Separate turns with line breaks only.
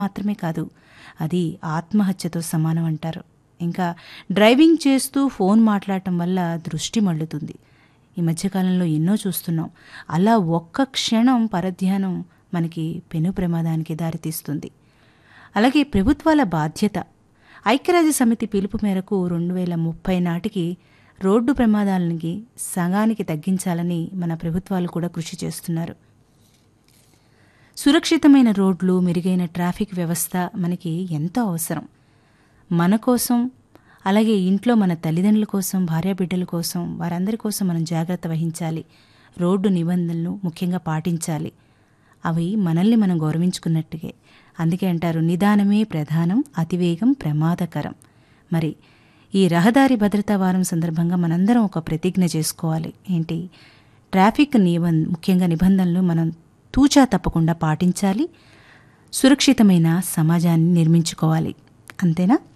మాత్రమే కాదు అది ఆత్మహత్యతో సమానం అంటారు ఇంకా డ్రైవింగ్ చేస్తూ ఫోన్ మాట్లాడటం వల్ల దృష్టి మళ్ళుతుంది ఈ మధ్యకాలంలో ఎన్నో చూస్తున్నాం అలా ఒక్క క్షణం పరధ్యానం మనకి పెను ప్రమాదానికి దారితీస్తుంది అలాగే ప్రభుత్వాల బాధ్యత ఐక్యరాజ్య సమితి పిలుపు మేరకు రెండు వేల ముప్పై నాటికి రోడ్డు ప్రమాదాలకి సగానికి తగ్గించాలని మన ప్రభుత్వాలు కూడా కృషి చేస్తున్నారు సురక్షితమైన రోడ్లు మెరుగైన ట్రాఫిక్ వ్యవస్థ మనకి ఎంతో అవసరం మన కోసం అలాగే ఇంట్లో మన తల్లిదండ్రుల కోసం భార్యాబిడ్డల కోసం వారందరి కోసం మనం జాగ్రత్త వహించాలి రోడ్డు నిబంధనలు ముఖ్యంగా పాటించాలి అవి మనల్ని మనం గౌరవించుకున్నట్టుగే అందుకే అంటారు నిదానమే ప్రధానం అతివేగం ప్రమాదకరం మరి ఈ రహదారి భద్రతా వారం సందర్భంగా మనందరం ఒక ప్రతిజ్ఞ చేసుకోవాలి ఏంటి ట్రాఫిక్ నిబం ముఖ్యంగా నిబంధనలు మనం తూచా తప్పకుండా పాటించాలి సురక్షితమైన సమాజాన్ని నిర్మించుకోవాలి అంతేనా